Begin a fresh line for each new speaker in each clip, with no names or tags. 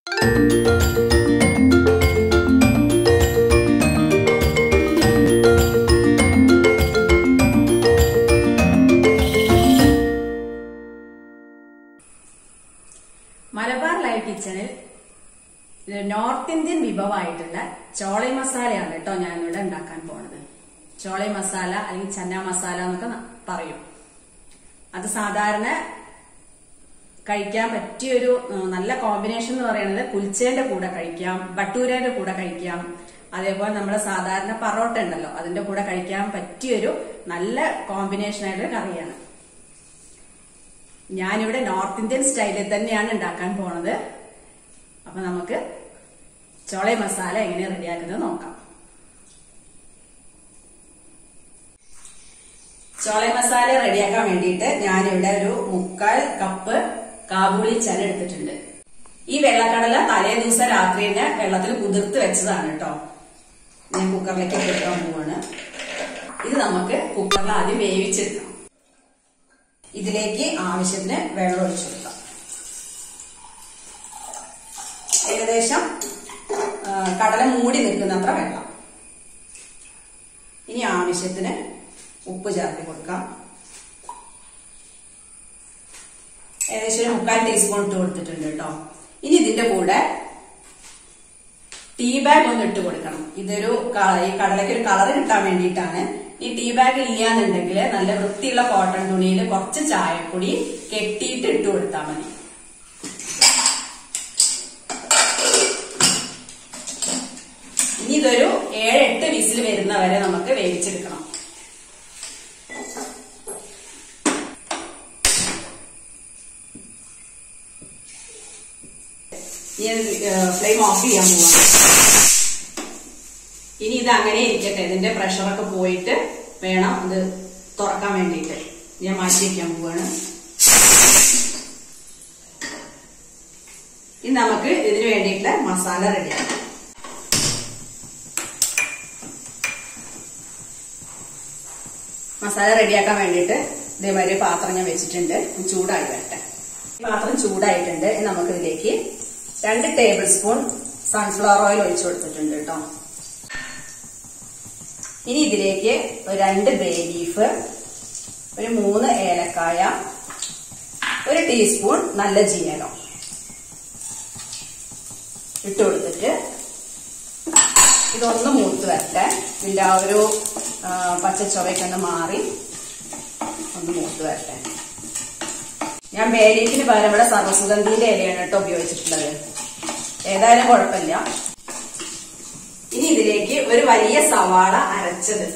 Malabar live കിച്ചണിൽ north Indian വിഭവമായിട്ടുള്ള ചോളി മസാലയാണ് കേട്ടോ ഞാൻ ഇവിടെ ഉണ്ടാക്കാൻ പോണത് ചോളി മസാല അല്ലെങ്കിൽ ചന്ന മസാല എന്നൊക്കെ ന- പറയും അത് സാധാരണ കഴിക്കാൻ പറ്റിയൊരു ഉം, നല്ല കോമ്പിനേഷൻ എന്ന് പറയുന്നത് കുൽച്ചേന്റെ കൂടെ കഴിക്കാം ബട്ടൂരേന്റെ കൂടെ കഴിക്കാം അതേപോലെ നമ്മുടെ സാധാരണ പറോട്ട ഉണ്ടല്ലോ അതിന്റെ കൂടെ കഴിക്കാൻ പറ്റിയൊരു നല്ല കോമ്പിനേഷൻ ആയിട്ടുള്ള കറിയാണ് ഞാനിവിടെ നോർത്ത് ഇന്ത്യൻ സ്റ്റൈലിൽ തന്നെയാണ് ഉണ്ടാക്കാൻ പോണത് അപ്പൊ നമുക്ക് ചോള മസാല എങ്ങനെ റെഡിയാക്കുന്നത് നോക്കാം ചോള മസാല റെഡിയാക്കാൻ വേണ്ടിയിട്ട് ഞാനിവിടെ ഒരു മുക്കാൽ കപ്പ് കാബൂളി ചന എടുത്തിട്ടുണ്ട് ഈ വെള്ളക്കടല തലേ ദിവസം രാത്രി തന്നെ വെള്ളത്തിൽ കുതിർത്ത് വെച്ചതാണ് കേട്ടോ ഞാൻ കുക്കറിലേക്ക് എടുക്കാൻ പോവാണ് ഇത് നമുക്ക് കുക്കറിൽ ആദ്യം വേവിച്ചെടുക്കണം ഇതിലേക്ക് ആവശ്യത്തിന് വെള്ളം ഒഴിച്ചു കൊടുക്കാം ഏകദേശം ആ, കടല മൂടി നിൽക്കുന്നത്ര വെള്ളം ഇനി ആവശ്യത്തിന് ഉപ്പ് ചേർത്ത് കൊടുക്കാം ഏകദേശം ഒരു മുക്കാൽ ടീസ്പൂൺ ഇട്ട് കൊടുത്തിട്ടുണ്ട് കേട്ടോ ഇനി ഇതിന്റെ കൂടെ ടീ ബാഗ് ഒന്ന് ഇട്ട് കൊടുക്കണം ഇതൊരു ക- ഈ കടലയ്ക്ക് ഒരു കളർ കിട്ടാൻ വേണ്ടിയിട്ടാണ് ഈ ടീ ബാഗ് ഇല്ലാന്നുണ്ടെങ്കിൽ നല്ല വൃത്തിയുള്ള കോട്ടൺ തുണിയിൽ കുറച്ച് ചായപ്പൊടി കെട്ടിയിട്ട് ഇട്ട് കൊടുത്താൽ മതി ഇനി ഇതൊരു ഏഴ് എട്ട് വിസിൽ വരുന്ന വരെ നമുക്ക് വേവിച്ചെടുക്കണം ഇനി ഫ്ലെയിം ഓഫ് ചെയ്യാൻ പോവാണ് ഇനി ഇത് അങ്ങനെ ഇരിക്കട്ടെ ഇതിന്റെ പ്രഷറൊക്കെ പോയിട്ട് വേണം ഇത് തുറക്കാൻ വേണ്ടിയിട്ട് ഞാൻ മാറ്റി വയ്ക്കാൻ പോവാണ് ഇനി നമുക്ക് ഇതിന് വേണ്ടിയിട്ടുള്ള മസാല റെഡിയാക്കാം മസാല റെഡിയാക്കാൻ വേണ്ടിയിട്ട് ഇതേമാതിരി പാത്രം ഞാൻ വെച്ചിട്ടുണ്ട് ഇത് ചൂടായി വരട്ടെ ഈ പാത്രം ചൂടായിട്ടുണ്ട് ഇനി നമുക്ക് ഇതിലേക്ക് രണ്ട് ടേബിൾ സ്പൂൺ സൺഫ്ലവർ ഓയിൽ ഒഴിച്ചു കൊടുത്തിട്ടുണ്ട് കേട്ടോ ഇനി ഇതിലേക്ക് ഒരു രണ്ട് ബേ ലീഫ് ഒരു മൂന്ന് ഏലക്കായ ഒരു ടീസ്പൂൺ നല്ല ജീരകം ഇട്ട് കൊടുത്തിട്ട് ഇതൊന്ന് മൂത്ത് വരട്ടെ ഇതിന്റെ ആ ഒരു ആ, പച്ചച്ചുവയൊക്കെ ഒന്ന് മാറി ഒന്ന് മൂത്ത് വരട്ടെ ഞാൻ ബേലീഫിന് പകരം ഇവിടെ സർവ്വസുഗന്ധിന്റെ ഇലയാണ് കേട്ടോ ഉപയോഗിച്ചിട്ടുള്ളത് ഏതായാലും കുഴപ്പമില്ല ഇനി ഇതിലേക്ക് ഒരു വലിയ സവാള അരച്ചത്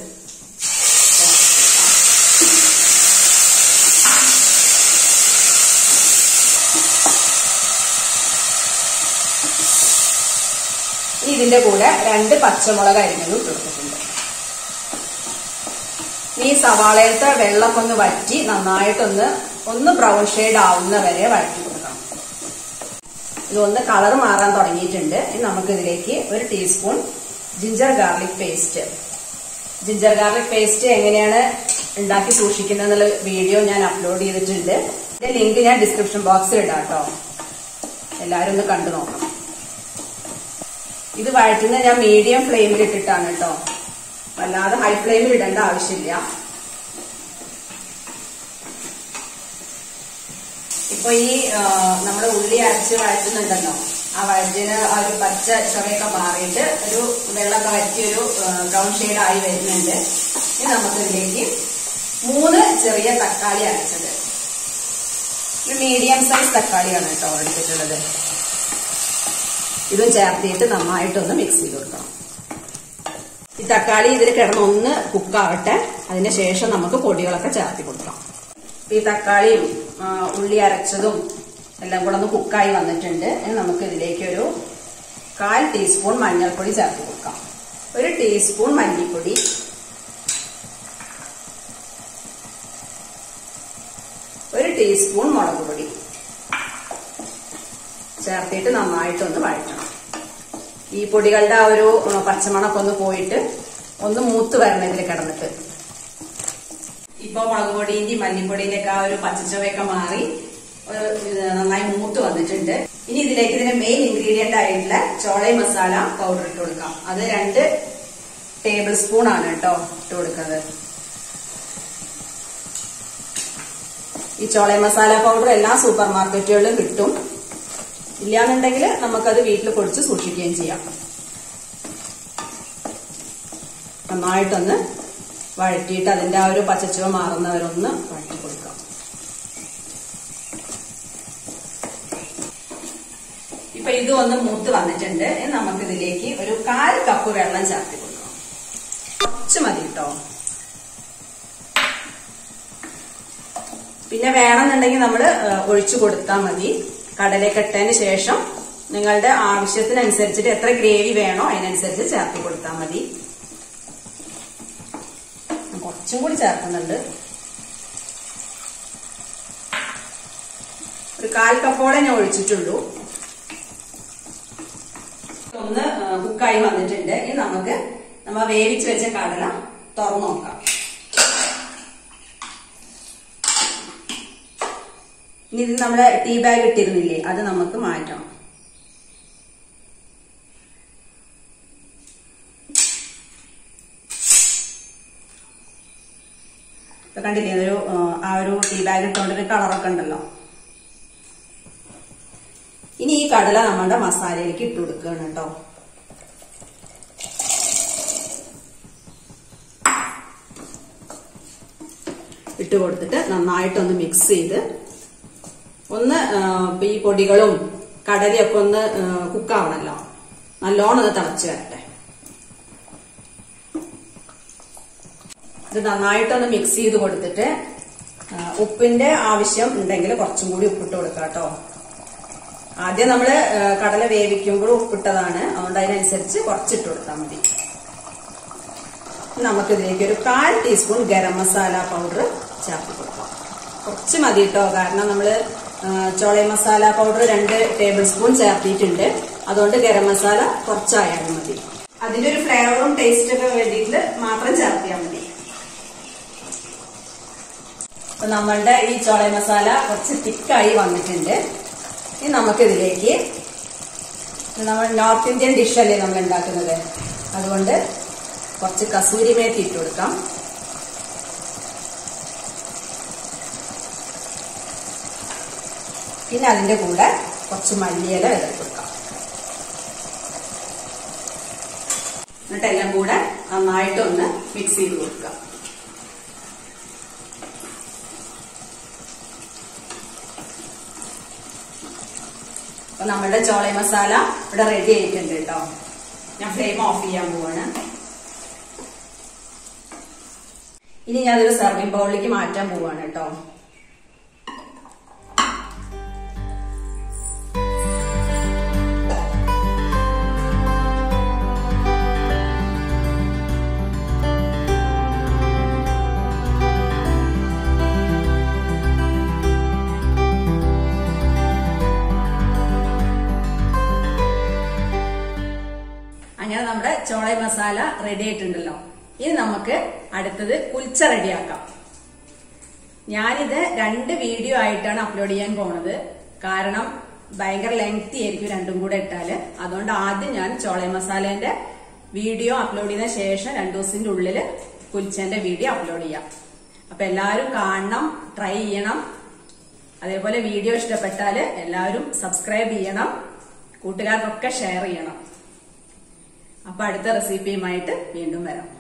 ഇനി ഇതിന്റെ കൂടെ രണ്ട് പച്ചമുളക് അരിഞ്ഞതും ഇട്ട് കൊടുത്തിട്ടുണ്ട് ഈ സവാളയത്തെ വെള്ളമൊക്കെ ഒന്ന് വറ്റി നന്നായിട്ടൊന്ന് ഒന്ന് ബ്രൗൺ ഷെയ്ഡ് ആവുന്ന വരെ വഴറ്റി കൊടുക്കണം ഇതൊന്ന് കളർ മാറാൻ തുടങ്ങിയിട്ടുണ്ട് ഇനി നമുക്ക് ഇതിലേക്ക് ഒരു teaspoon ginger garlic paste ginger garlic paste എങ്ങനെയാണ് ഉണ്ടാക്കി സൂക്ഷിക്കുന്നത് എന്നുള്ള വീഡിയോ ഞാൻ അപ്ലോഡ് ചെയ്തിട്ടുണ്ട് ഇതിന്റെ ലിങ്ക് ഞാൻ ഡിസ്ക്രിപ്ഷൻ ബോക്സിൽ ഇടാം കേട്ടോ എല്ലാവരും ഒന്ന് കണ്ടു നോക്കണം ഇത് വഴറ്റുന്നത് ഞാൻ മീഡിയം ഫ്ലെയിമിൽ ഇട്ടിട്ടാണ് കേട്ടോ വല്ലാതെ ഹൈ ഫ്ലെയിമിൽ ഇടേണ്ട ആവശ്യമില്ല ഇപ്പൊ ഈ ആ, നമ്മുടെ ഉള്ളി അരച്ച് വഴറ്റുന്നുണ്ടല്ലോ ആ വഴറ്റിന് ആ ഒരു പച്ച ചുവയൊക്കെ മാറിയിട്ട് ഒരു വെള്ളമൊക്കെ വറ്റി ഒരു ബ്രൗൺ ഷെയ്ഡ് ആയി വരുന്നുണ്ട് ഇനി നമുക്ക് ഇതിലേക്ക് മൂന്ന് ചെറിയ തക്കാളി അരച്ചത് ഒരു മീഡിയം സൈസ് തക്കാളിയാണ് കേട്ടോ എടുത്തിട്ടുള്ളത് ഇതും ചേർത്തിട്ട് നന്നായിട്ടൊന്ന് മിക്സ് ചെയ്ത് കൊടുക്കണം ഈ തക്കാളി ഇതിൽ കിടന്ന് ഒന്ന് കുക്കാവട്ടെ അതിന് ശേഷം നമുക്ക് പൊടികളൊക്കെ ചേർത്തി കൊടുക്കാം ഈ തക്കാളിയും ആ, ഉള്ളി അരച്ചതും എല്ലാം കൂടെ ഒന്ന് കുക്കായി വന്നിട്ടുണ്ട് ഇനി നമുക്ക് ഇതിലേക്ക് ഒരു കാൽ ടീസ്പൂൺ മഞ്ഞൾപ്പൊടി ചേർത്ത് കൊടുക്കാം ഒരു ടീസ്പൂൺ മല്ലിപ്പൊടി ഒരു ടീസ്പൂൺ മുളക് പൊടി ചേർത്തിട്ട് നന്നായിട്ടൊന്ന് വഴറ്റണം ഈ പൊടികളുടെ ആ ഒരു ആ, പച്ചമണൊക്കെ ഒന്ന് പോയിട്ട് ഒന്ന് മൂത്ത് വരണം ഇതിൽ കിടന്നിട്ട് ഇപ്പൊ മുളക് പൊടിന്റെ മല്ലിപ്പൊടിന്റെ ഒക്കെ ആ ഒരു പച്ചച്ചവയൊക്കെ മാറി ഒരു, ഇത് നന്നായി മൂത്ത് വന്നിട്ടുണ്ട് ഇനി ഇതിലേക്ക് ഇതിന്റെ മെയിൻ ഇൻഗ്രീഡിയന്റ് ആയിട്ടുള്ള ചോളൈ മസാല പൗഡർ ഇട്ട് കൊടുക്കാം അത് രണ്ട് ടേബിൾ സ്പൂൺ ആണ് കേട്ടോ ഇട്ട് കൊടുക്കുന്നത് ഈ ചോളൈ മസാല പൗഡർ എല്ലാ സൂപ്പർ മാർക്കറ്റുകളിലും കിട്ടും ഇല്ലാന്നുണ്ടെങ്കിൽ നമുക്കത് വീട്ടിൽ പൊടിച്ച് സൂക്ഷിക്കുകയും ചെയ്യാം നന്നായിട്ടൊന്ന് വഴറ്റിയിട്ട് അതിന്റെ ആ ഒരു പച്ചച്ചുവ മാറുന്നവരൊന്ന് വഴറ്റി കൊടുക്കാം ഇപ്പൊ ഇത് ഒന്ന് മൂത്ത് വന്നിട്ടുണ്ട് ഇനി നമുക്ക് ഇതിലേക്ക് ഒരു കാൽ കപ്പ് വെള്ളം ചേർത്ത് കൊടുക്കാം കുറച്ച് മതി കേട്ടോ പിന്നെ വേണമെന്നുണ്ടെങ്കിൽ നമ്മൾ ഒഴിച്ചു കൊടുത്താൽ മതി കടലയൊക്കെ ഇട്ടതിന് ശേഷം നിങ്ങളുടെ ആവശ്യത്തിനനുസരിച്ചിട്ട് എത്ര ഗ്രേവി വേണോ അതിനനുസരിച്ച് ചേർത്ത് കൊടുത്താൽ മതി കുറച്ചും കൂടി ചേർക്കുന്നുണ്ട് ഒരു കാൽ കപ്പോടെ ഞാൻ ഒഴിച്ചിട്ടുള്ളൂ ഒന്ന് കുക്കായി വന്നിട്ടുണ്ട് ഇനി നമുക്ക് നമ്മ വേവിച്ച് വെച്ച കടല തുറന്നു നോക്കാം ഇനി ഇത് നമ്മള് ടീ ബാഗ് ഇട്ടിരുന്നില്ലേ അത് നമുക്ക് മാറ്റണം ഇപ്പൊ കണ്ടില്ലേ അതൊരു ആ ഒരു ടീ ബാഗ് ഇട്ടുകൊണ്ടൊരു കളറൊക്കെ ഉണ്ടല്ലോ ഇനി ഈ കടല നമ്മളുടെ മസാലയിലേക്ക് ഇട്ട് കൊടുക്കുകയാണ് കേട്ടോ ഇട്ട് കൊടുത്തിട്ട് നന്നായിട്ടൊന്ന് മിക്സ് ചെയ്ത് ഒന്ന് ഈ പൊടികളും കടലയൊക്കെ ഒന്ന് കുക്കാവണല്ലോ നല്ലോണം ഒന്ന് തിളച്ച് വരട്ടെ ഇത് നന്നായിട്ടൊന്ന് മിക്സ് ചെയ്ത് കൊടുത്തിട്ട് ഉപ്പിന്റെ ആവശ്യം ഉണ്ടെങ്കിൽ കുറച്ചും കൂടി ഉപ്പിട്ട് കൊടുക്കാം കേട്ടോ ആദ്യം നമ്മള് കടല വേവിക്കുമ്പോൾ ഉപ്പിട്ടതാണ് അതുകൊണ്ട് അതിനനുസരിച്ച് കുറച്ചിട്ട് കൊടുത്താൽ മതി നമുക്ക് ഇതിലേക്ക് ഒരു കാൽ ടീസ്പൂൺ ഗരം മസാല പൗഡർ ചേർത്ത് കൊടുക്കാം കുറച്ച് മതി കേട്ടോ കാരണം നമ്മള് ചോള മസാല പൗഡർ രണ്ട് ടേബിൾ സ്പൂൺ ചേർത്തിട്ടുണ്ട് അതുകൊണ്ട് ഗരം മസാല കുറച്ചായാലും മതി അതിന്റെ ഒരു ഫ്ലേവറും ടേസ്റ്റ് ഒക്കെ വേണ്ടിയിട്ട് മാത്രം ചേർത്തിയാൽ മതി അപ്പൊ നമ്മളുടെ ഈ ചോള മസാല കുറച്ച് തിക്കായി വന്നിട്ടുണ്ട് ഇനി നമുക്കിതിലേക്ക് നമ്മൾ നോർത്ത് ഇന്ത്യൻ ഡിഷല്ലേ നമ്മൾ ഉണ്ടാക്കുന്നത് അതുകൊണ്ട് കുറച്ച് കസൂരി മേത്തി ഇട്ട് കൊടുക്കാം പിന്നെ അതിന്റെ കൂടെ കുറച്ച് മല്ലിയില വിതറി കൊടുക്കാം എന്നിട്ട് എല്ലാം കൂടെ നന്നായിട്ടൊന്ന് മിക്സ് ചെയ്ത് കൊടുക്കുക അപ്പൊ നമ്മുടെ ചോള മസാല ഇവിടെ റെഡി ആയിട്ടുണ്ട് കേട്ടോ ഞാൻ ഫ്ലെയിം ഓഫ് ചെയ്യാൻ പോവാണ് ഇനി ഞാനൊരു സർവിംഗ് ബൗളിലേക്ക് മാറ്റാൻ പോവാണ് കേട്ടോ അങ്ങനെ നമ്മുടെ ചോള മസാല റെഡി ആയിട്ടുണ്ടല്ലോ ഇനി നമുക്ക് അടുത്തത് കുൽച്ച റെഡിയാക്കാം ഞാനിത് രണ്ട് വീഡിയോ ആയിട്ടാണ് അപ്ലോഡ് ചെയ്യാൻ പോണത് കാരണം ഭയങ്കര ലെങ്തി ആയിരിക്കും രണ്ടും കൂടെ ഇട്ടാല് അതുകൊണ്ട് ആദ്യം ഞാൻ ചോള മസാലേന്റെ വീഡിയോ അപ്ലോഡ് ചെയ്ത ശേഷം രണ്ടു ദിവസത്തിന്റെ ഉള്ളില് കുൽച്ചന്റെ വീഡിയോ അപ്ലോഡ് ചെയ്യാം അപ്പൊ എല്ലാവരും കാണണം ട്രൈ ചെയ്യണം അതേപോലെ വീഡിയോ ഇഷ്ടപ്പെട്ടാല് എല്ലാവരും സബ്സ്ക്രൈബ് ചെയ്യണം കൂട്ടുകാർക്കൊക്കെ ഷെയർ ചെയ്യണം അപ്പൊ അടുത്ത റെസിപ്പിയുമായിട്ട് വീണ്ടും വരാം